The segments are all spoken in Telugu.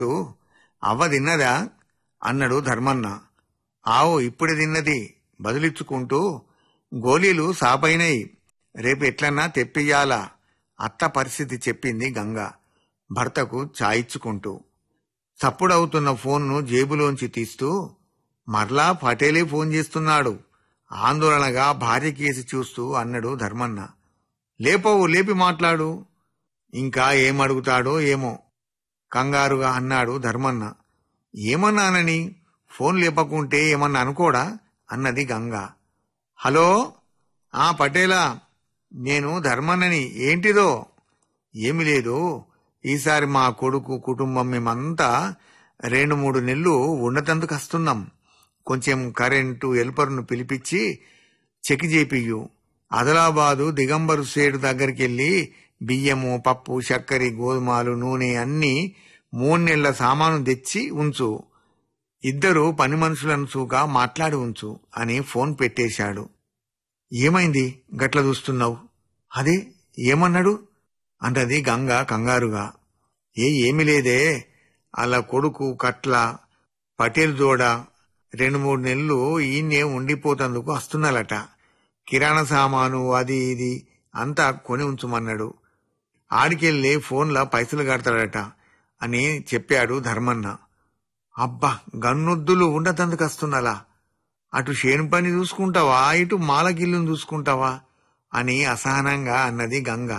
అవ్వ తిన్నదా అన్నాడు ధర్మన్న ఆవు ఇప్పుడే తిన్నది బదులిచ్చుకుంటూ గోళీలు సాపైనాయి రేపు ఎట్లన్నా తెప్పియాలా అత్త పరిస్థితి చెప్పింది గంగ భర్తకు చాయిచ్చుకుంటూ చప్పుడవుతున్న ఫోన్ను జేబులోంచి తీస్తూ మరలా పటేలే ఫోన్ చేస్తున్నాడు ఆందోళనగా భార్య కేసి చూస్తూ అన్నాడు ధర్మన్న లేపోవు లేపి మాట్లాడు ఇంకా ఏమడుగుతాడో ఏమో కంగారుగా అన్నాడు ధర్మన్న ఏమన్నానని ఫోన్ లేపకుంటే ఏమన్నా అనుకోడా అన్నది గంగ హలో ఆ పటేలా నేను ధర్మన్నని ఏంటిదో ఏమి లేదు ఈసారి మా కొడుకు కుటుంబం మేమంతా రెండు మూడు నెలలు ఉండతందుకు వస్తున్నాం కొంచెం కరెంటు ఎల్పర్ను పిలిపించి చెక్ చేపియ్యు ఆదిలాబాదు దిగంబరు సేడు దగ్గరికి వెళ్ళి బియ్యము పప్పు చక్కెర గోధుమలు నూనె అన్ని మూడు నెలల సామాను తెచ్చి ఉంచు ఇద్దరు పని మనుషులను చూగా మాట్లాడి ఉంచు అని ఫోన్ పెట్టేశాడు ఏమైంది గట్ల చూస్తున్నావు అదే ఏమన్నాడు అంటది గంగ కంగారుగా ఏ ఏమి లేదే అలా కొడుకు కట్ల పటేల్ జోడ రెండు మూడు నెలలు ఈయన్నే ఉండిపోతందుకు వస్తున్నాలట కిరాణా సామాను అది ఇది అంతా కొని ఉంచమన్నాడు ఆడికెళ్ళి ఫోన్లో పైసలు కడతాడట అని చెప్పాడు ధర్మన్న అబ్బా గన్నొద్దులు ఉండతందుకు వస్తున్నాలా అటు శేను పని చూసుకుంటావా ఇటు మాలగిల్లును చూసుకుంటావా అని అసహనంగా అన్నది గంగ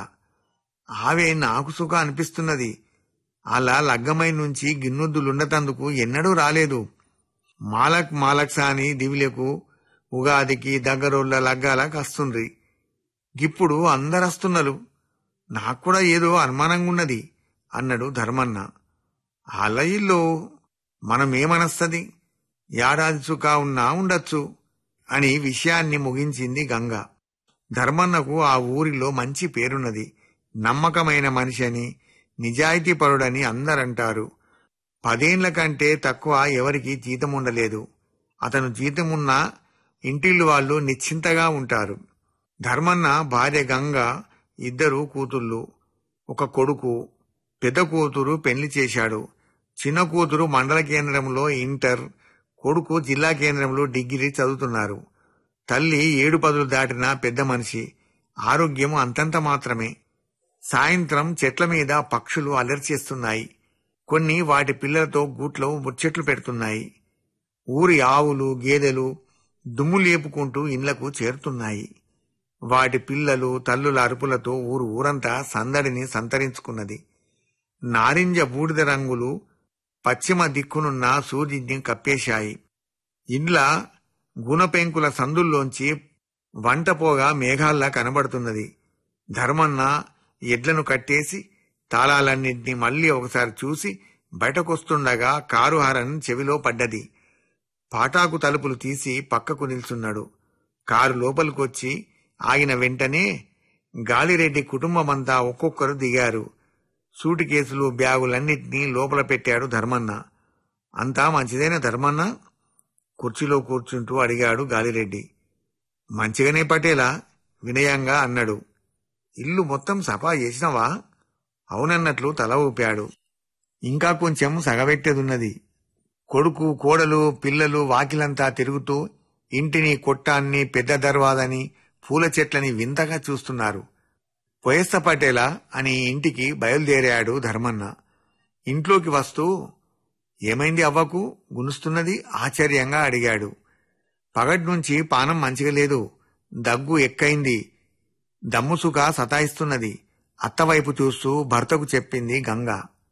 ఆవే నాకు సుఖ అనిపిస్తున్నది అలా లగ్గమై నుంచి గిన్నొద్దులుండతందుకు ఎన్నడూ రాలేదు మాలక్ మాలక్సా అని దివిలకు ఉగాదికి దగ్గరోళ్ళ లగ్గాలకు వస్తుండ్రి ఇప్పుడు అందరు వస్తున్నారు నాకు కూడా ఏదో అనుమానంగా ఉన్నది అన్నాడు ధర్మన్న అలా ఇల్లు మనమేమనస్తది ఏడాది చుకా ఉన్నా ఉండొచ్చు అని విషయాన్ని ముగించింది గంగ ధర్మన్నకు ఆ ఊరిలో మంచి పేరున్నది నమ్మకమైన మనిషి అని నిజాయితీపరుడని అందరంటారు పదేండ్ల కంటే తక్కువ ఎవరికి జీతం ఉండలేదు అతను జీతమున్నా ఇంటిల్లు వాళ్ళు నిశ్చింతగా ఉంటారు ధర్మన్న భార్య గంగ ఇద్దరు కూతుళ్ళు ఒక కొడుకు పెద్ద కూతురు పెళ్లి చేశాడు చిన్న కూతురు మండల కేంద్రంలో ఇంటర్ కొడుకు జిల్లా కేంద్రంలో డిగ్రీ చదువుతున్నారు తల్లి ఏడు పదులు దాటిన పెద్ద మనిషి ఆరోగ్యం అంతంత మాత్రమే సాయంత్రం చెట్ల మీద పక్షులు అలరి చేస్తున్నాయి కొన్ని వాటి పిల్లలతో గూట్లో ముచ్చట్లు పెడుతున్నాయి ఊరి ఆవులు గేదెలు దుమ్ము లేపుకుంటూ ఇండ్లకు చేరుతున్నాయి వాటి పిల్లలు తల్లుల అరుపులతో ఊరు ఊరంతా సందడిని సంతరించుకున్నది నారింజ బూడిద రంగులు పశ్చిమ దిక్కునున్న సూర్యుడిని కప్పేశాయి ఇండ్ల గుణపెంకుల సందుల్లోంచి వంటపోగా మేఘాల్లా కనబడుతున్నది ధర్మన్న ఎడ్లను కట్టేసి తాళాలన్నింటినీ మళ్ళీ ఒకసారి చూసి బయటకొస్తుండగా కారు హారన్ చెవిలో పడ్డది పాటాకు తలుపులు తీసి పక్కకు నిల్చున్నాడు కారు లోపలికొచ్చి ఆగిన వెంటనే గాలిరెడ్డి కుటుంబమంతా ఒక్కొక్కరు దిగారు సూటి కేసులు బ్యాగులన్నిటినీ లోపల పెట్టాడు ధర్మన్న అంతా మంచిదైన ధర్మన్న కుర్చీలో కూర్చుంటూ అడిగాడు గాలిరెడ్డి మంచిగానే పటేలా వినయంగా అన్నాడు ఇల్లు మొత్తం సఫా చేసినవా అవునన్నట్లు తల ఊపాడు ఇంకా కొంచెం సగబెట్టేదున్నది కొడుకు కోడలు పిల్లలు వాకిలంతా తిరుగుతూ ఇంటిని కొట్టాన్ని పెద్ద దర్వాదని పూల చెట్లని వింతగా చూస్తున్నారు వయస్త పటేలా అని ఇంటికి బయలుదేరాడు ధర్మన్న ఇంట్లోకి వస్తూ ఏమైంది అవ్వకు గునుస్తున్నది ఆశ్చర్యంగా అడిగాడు పగటి నుంచి పానం మంచిగా లేదు దగ్గు ఎక్కైంది దమ్ముసుక సతాయిస్తున్నది అత్తవైపు చూస్తూ భర్తకు చెప్పింది గంగ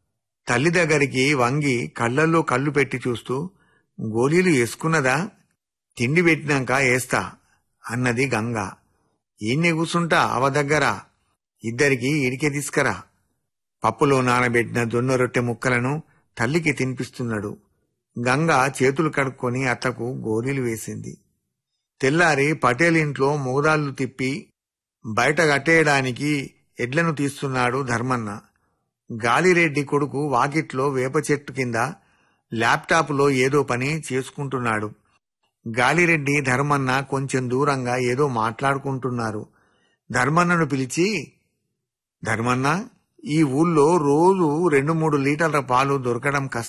తల్లి దగ్గరికి వంగి కళ్ళల్లో కళ్ళు పెట్టి చూస్తూ గోళీలు వేసుకున్నదా తిండి పెట్టినాక వేస్తా అన్నది గంగ ఈయన్ని కూసుంటా అవ దగ్గర ఇద్దరికి ఇడికే తీసుకరా పప్పులో నానబెట్టిన జొన్న రొట్టె ముక్కలను తల్లికి తినిపిస్తున్నాడు గంగ చేతులు కడుక్కొని అత్తకు గోరీలు వేసింది తెల్లారి పటేల్ ఇంట్లో మోదాళ్లు తిప్పి బయట కట్టేయడానికి ఎడ్లను తీస్తున్నాడు ధర్మన్న గాలిరెడ్డి కొడుకు వాకిట్లో వేప చెట్టు కింద ల్యాప్టాప్లో ఏదో పని చేసుకుంటున్నాడు గాలిరెడ్డి ధర్మన్న కొంచెం దూరంగా ఏదో మాట్లాడుకుంటున్నారు ధర్మన్నను పిలిచి ధర్మన్న ఈ ఊళ్ళో రోజు రెండు మూడు లీటర్ల పాలు దొరకడం కష్టం